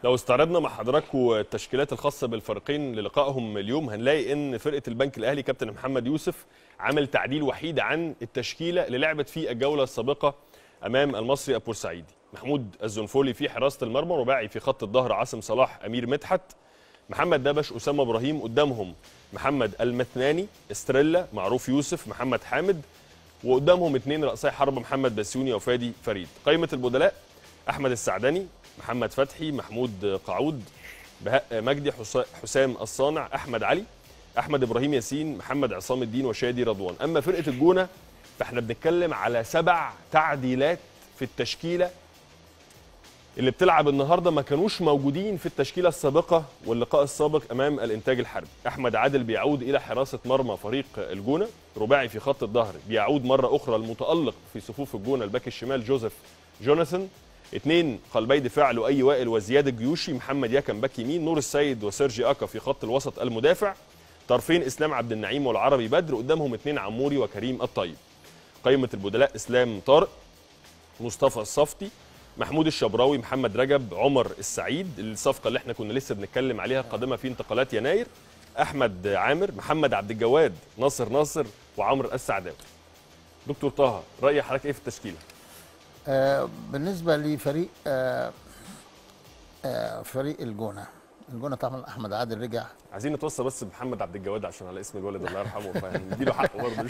لو استعرضنا مع حضراتكم التشكيلات الخاصه بالفريقين للقائهم اليوم هنلاقي ان فرقه البنك الاهلي كابتن محمد يوسف عمل تعديل وحيد عن التشكيله اللي لعبت في الجوله السابقه امام المصري البورسعيدي محمود الزنفولي في حراسه المرمى رباعي في خط الظهر عاصم صلاح امير مدحت محمد دبش اسامه ابراهيم قدامهم محمد المثناني استريلا معروف يوسف محمد حامد وقدامهم اثنين رأسي حرب محمد بسيوني وفادي فريد قائمه البدلاء احمد السعدني محمد فتحي محمود قعود بهاء مجدي حسا- حسام الصانع احمد علي احمد ابراهيم ياسين محمد عصام الدين وشادي رضوان اما فرقه الجونه فاحنا بنتكلم على سبع تعديلات في التشكيله اللي بتلعب النهارده ما كانوش موجودين في التشكيله السابقه واللقاء السابق امام الانتاج الحربي احمد عادل بيعود الى حراسه مرمى فريق الجونه رباعي في خط الظهر بيعود مره اخرى المتالق في صفوف الجونه الباك الشمال جوزيف جوناثان اثنين قلبي دفاع لؤي وائل وزياد الجيوشي محمد يكن باك يمين نور السيد وسيرجي اكا في خط الوسط المدافع طرفين اسلام عبد النعيم والعربي بدر قدامهم اثنين عموري وكريم الطيب قائمه البدلاء اسلام طارق مصطفى الصفتي محمود الشبراوي محمد رجب عمر السعيد الصفقه اللي احنا كنا لسه بنتكلم عليها القادمه في انتقالات يناير احمد عامر محمد عبد الجواد ناصر ناصر وعمرو السعداوي دكتور طه راي حضرتك ايه في التشكيله آه بالنسبه لفريق آه آه فريق الجونه الجونه طبعا احمد عادل رجع عايزين نتوصى بس بمحمد عبد الجواد عشان على اسم الولد الله يرحمه فنديله حقه برضه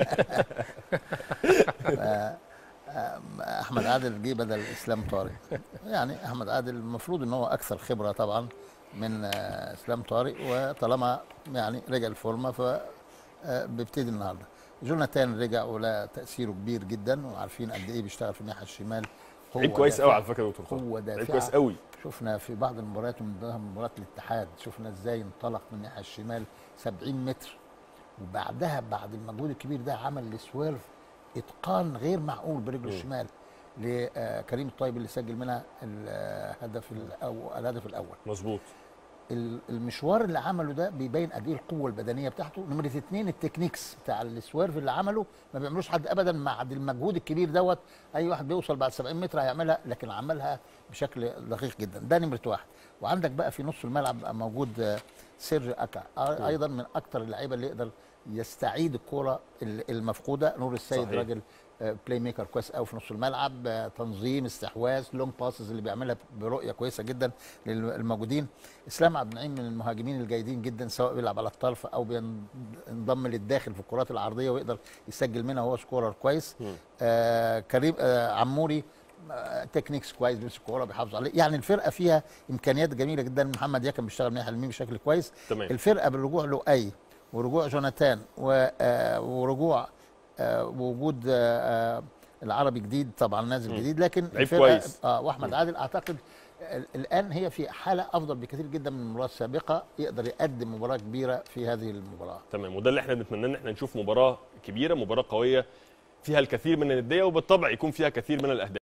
احمد عادل جه بدل اسلام طارق يعني احمد عادل المفروض ان هو اكثر خبره طبعا من آه، اسلام طارق وطالما يعني رجع الفورمه ف آه، بيبتدي النهارده جوناثان رجع ولا تاثيره كبير جدا وعارفين قد ايه بيشتغل في الناحيه الشمال هو لعيب كويس دافع- قوي على فكره يا دكتور هو طه لعيب دافع كويس قوي شفنا في بعض المباريات ومن ضمنها مباراه الاتحاد شفنا ازاي انطلق من الناحيه الشمال 70 متر وبعدها بعد المجهود الكبير ده عمل السويرف اتقان غير معقول برجله الشمال لكريم الطيب اللي سجل منها الهدف الأول الهدف الاول مظبوط ال- المشوار اللي عمله ده بيبين قد ايه القوه البدنيه بتاعته نمره اتنين التكنيكس بتاع السويرف اللي عمله ما بيعملوش حد ابدا مع المجهود الكبير دوت اي واحد بيوصل بعد 70 متر هيعملها لكن عملها بشكل دقيق جدا ده نمره واحد وعندك بقى في نص الملعب بقى موجود آه، سيرجي اكا آه، ايضا من اكتر اللعيبه اللي يقدر يستعيد الكره ال- المفقوده نور السيد صحيح. راجل آه، بلاي ميكر كويس قوي في نص الملعب آه، تنظيم استحواذ لونج باسز اللي بيعملها برؤيه كويسه جدا للموجودين اسلام عبد النعيم من المهاجمين الجيدين جدا سواء بيلعب على الطرف او بينضم للداخل في الكرات العرضيه ويقدر يسجل منها وهو سكورر كويس آه كريم آه عموري آه، تكنيكس كويس بيمسك الكوره بيحافظ عليه يعني الفرقه فيها امكانيات جميله جدا محمد يكن بيشتغل من الناحيه اليمين بشكل كويس تمام. الفرقه بالرجوع لؤي ورجوع جوناثان و- آه، ورجوع آه، ووجود آه، آه، العربي جديد طبعا نازل جديد لكن لعيب الفرقة- كويس. اه واحمد عادل اعتقد ال- الان هي في حاله افضل بكثير جدا من المباراه السابقه يقدر يقدم مباراه كبيره في هذه المباراه تمام وده اللي احنا بنتمناه ان احنا نشوف مباراه كبيره مباراه قويه فيها الكثير من النديه وبالطبع يكون فيها كثير من الاهداف